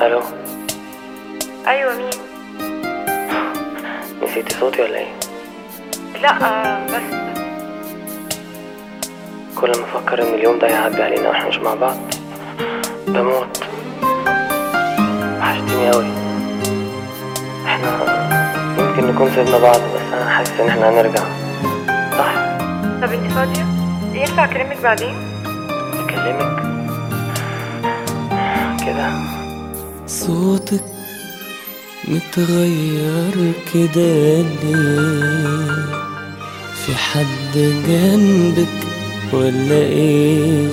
الو ايوه مين نسيتي صوتي ولا ايه لا آه بس كل ما افكر ان اليوم ده هيعدي علينا واحنا مش مع بعض بموت وحشتيني اوي احنا يمكن نكون سيبنا بعض بس انا حاسس ان احنا هنرجع صح طب انت فاضيه ينفع اكلمك بعدين اكلمك كده صوتك متغير كده ليه في حد جنبك ولا ايه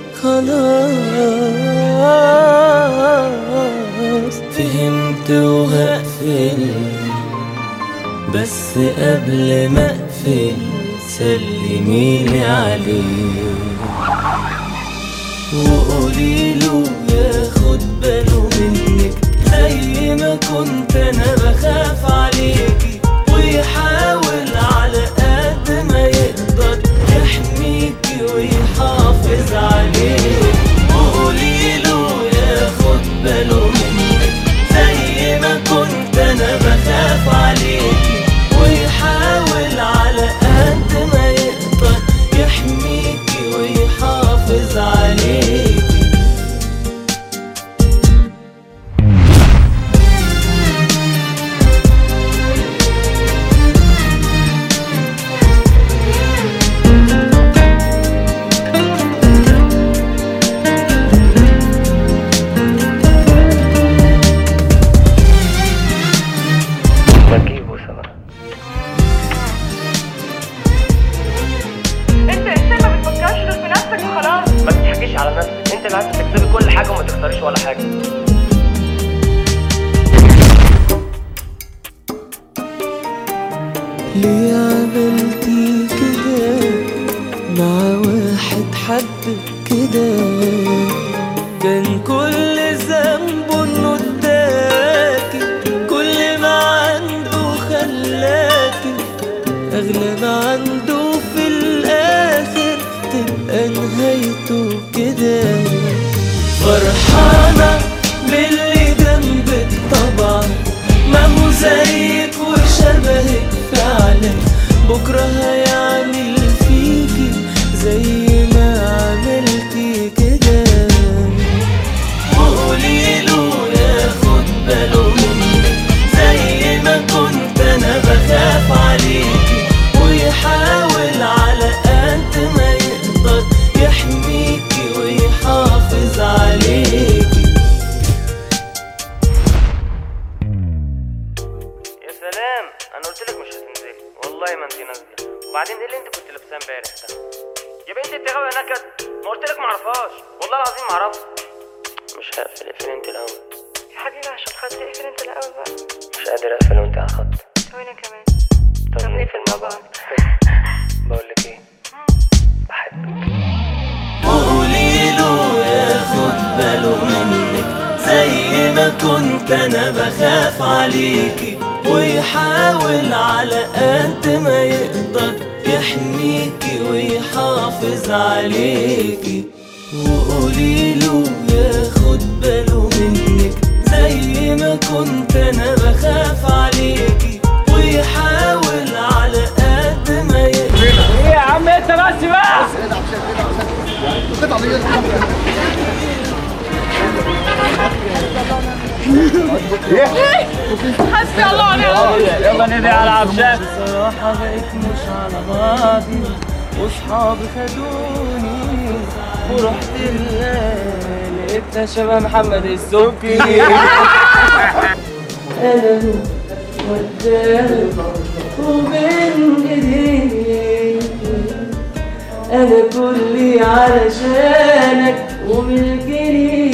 خلاص فهمت وهقفل بس قبل ما اقفل سلميلي عليه وقولي له ياخد باله منك زي ما كنت انا بخاف عليكي ويحاول على قد ما يقدر يحميكي ويحافظ عليك وقولي له ياخد باله منك زي ما كنت انا بخاف عليكي ويحاول على قد ما يقدر يحميكي ويحافظ عليكي بجيبه سوا انت انسان ما بتفكرش غير في نفسك وخلاص ما تضحكيش على نفسك انت اللي عايزه تكسبي كل حاجه وما تختاريش ولا حاجه ليه عملتي كده مع واحد حد كده كان كل ذنبه انه اداكي كل ما عنده خلاكي اغلى ما عنده في الاخر تبقى نهايته كده فرحانة باللي جنبك طبعا ما هو زيك وشبهك فعلا بكرة هيعمل فيكي زي ما عملتي كده وقولي له ياخد باله منك زي ما كنت انا بخاف عليكي ويحاول على قد ما يقدر يحميكي ويحافظ عليكي يا سلام انا قلت لك مش هتنزلي والله ما انت نازله وبعدين ايه اللي انت كنت لابساه امبارح ده يا بنتي انت غاويه نكد ما قلت لك ما اعرفهاش والله العظيم ما اعرفها مش هقفل اقفل انت الاول يا حبيبي عشان خاطري اقفل انت الاول بقى مش قادر اقفل وانت على الخط وانا كمان طب طب نقفل نقفل مع مع بعض بعض. بقول لك ايه بحبك وقولي له ياخد باله منك زي ما كنت انا بخاف عليكي ويحاول على قد ما يقدر يحميكي ويحافظ عليكي وقولي له ياخد باله منك زي ما كنت انا بخاف عليكي ويحاول على قد ما يقدر بصراحة بقيت مش على بعضي وصحابي خدوني ورحت الليل لقيتها شبه محمد السكري انا قدام وبين ايديك انا كلي علشانك وملكني